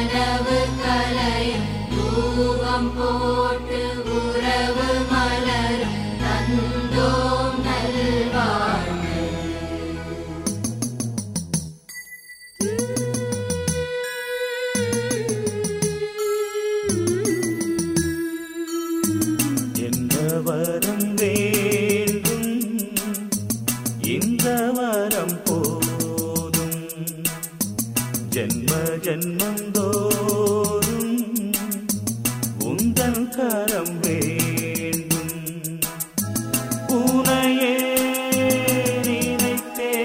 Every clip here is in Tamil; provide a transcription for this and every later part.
கனவு கலையும் ரூபம் போட்டு உறவு மலரும் தந்தோம் நல்வாழ்வு எந்த வரம் வேண்டும் இந்த வரம் போதும் ஜென்ம ஜென்மந்தோறும் உந்தன் கரம் வேண்டும் உனையே நினைத்தே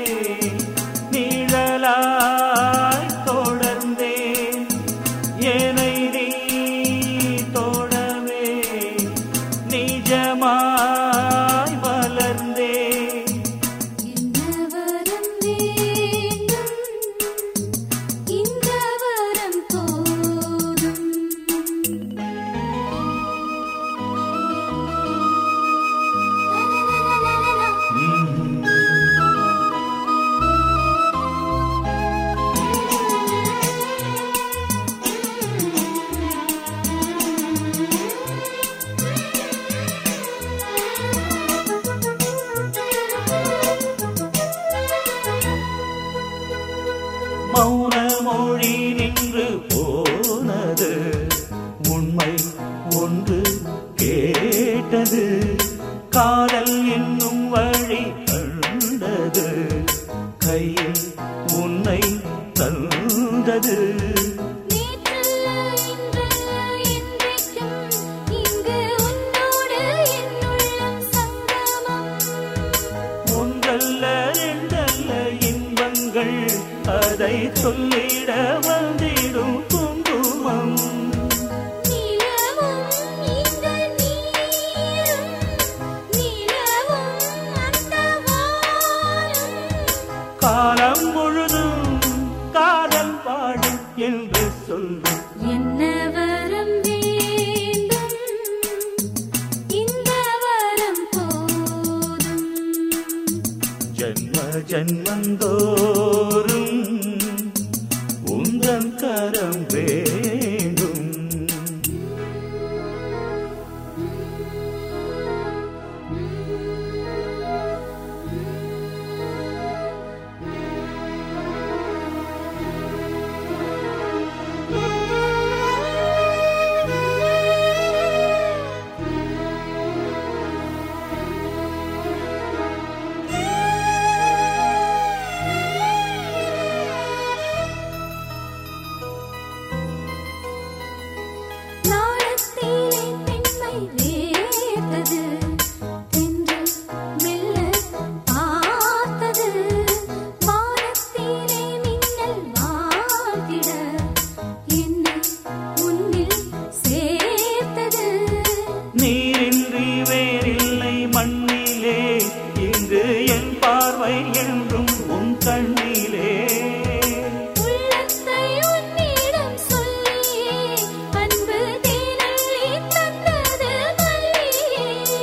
நிழலாய் தொடர்ந்தேன் என்னை நீ தொடவே நிஜமாய் மலர்ந்தேன் என்ன வரம் வேண்டும் இந்த வரம் போதும் மௌன மொழி நின்று போனது உண்மை ஒன்று கேட்டது காதல் என்னும் வழி கண்டது கையில் உன்னை தந்தது நேற்றல்ல இன்றல்ல என்றைக்கும் இங்கு உன்னோடு என்னுள்ளம் சங்கமம் ஒன்றல்ல ரெண்டல்ல இன்பங்கள் அதை சொல்லிட வந்திடும் குங்குமம் நிலவும் இந்த நீரும் நிலவும் அந்த வானும் காலம் முழுதும் காதல் பாடும் என்று சொல்லும் என்ன வரம் வேண்டும் இந்த வரம் போதும் ஜன்ம ஜன்மந்தோறும் உந்தன் கரம் வேண்டும் நாணத்திலே பெண்மை வேர்த்தது தென்றல் மெல்ல பார்த்தது வானத்திலே மின்னல் வாழ்த்திட என்னை உன்னில் சேர்த்தது நீரின்றி வேறில்லை மண்ணிலே இங்கு என் பார்வை என்றும் உன் கண்ணிலே உள்ளத்தை உன்னிடம் சொல்லியே அன்பு தேனள்ளி தந்தது மல்லியே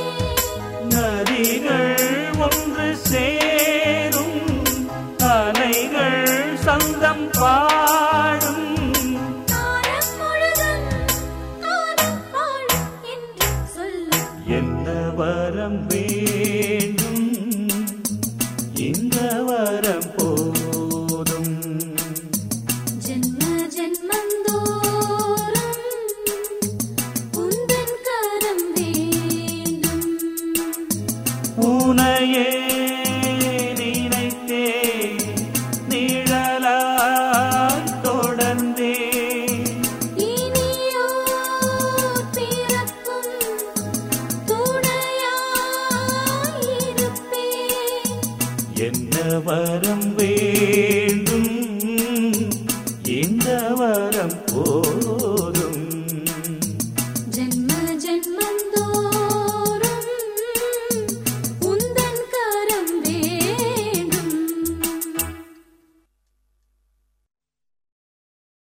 நதிகள் ஒன்று சேரும் அலைகள் சந்தம் பாடும் காலம் முழுதும் காலம் வாழும் என்று சொல்லும் என்ன வரம் வேண்டும் இந்த வரம் போதும் ஜென்ம ஜென்மந்தோறும் உந்தன் கரம் வேண்டும் உனையே நினைத்தே நிழலாய் தொடர்ந்தேன் இனியோ பிறக்கும் துணையாயிருப்பேன் என்ன வரம் வேண்டும் இந்த வரம் போ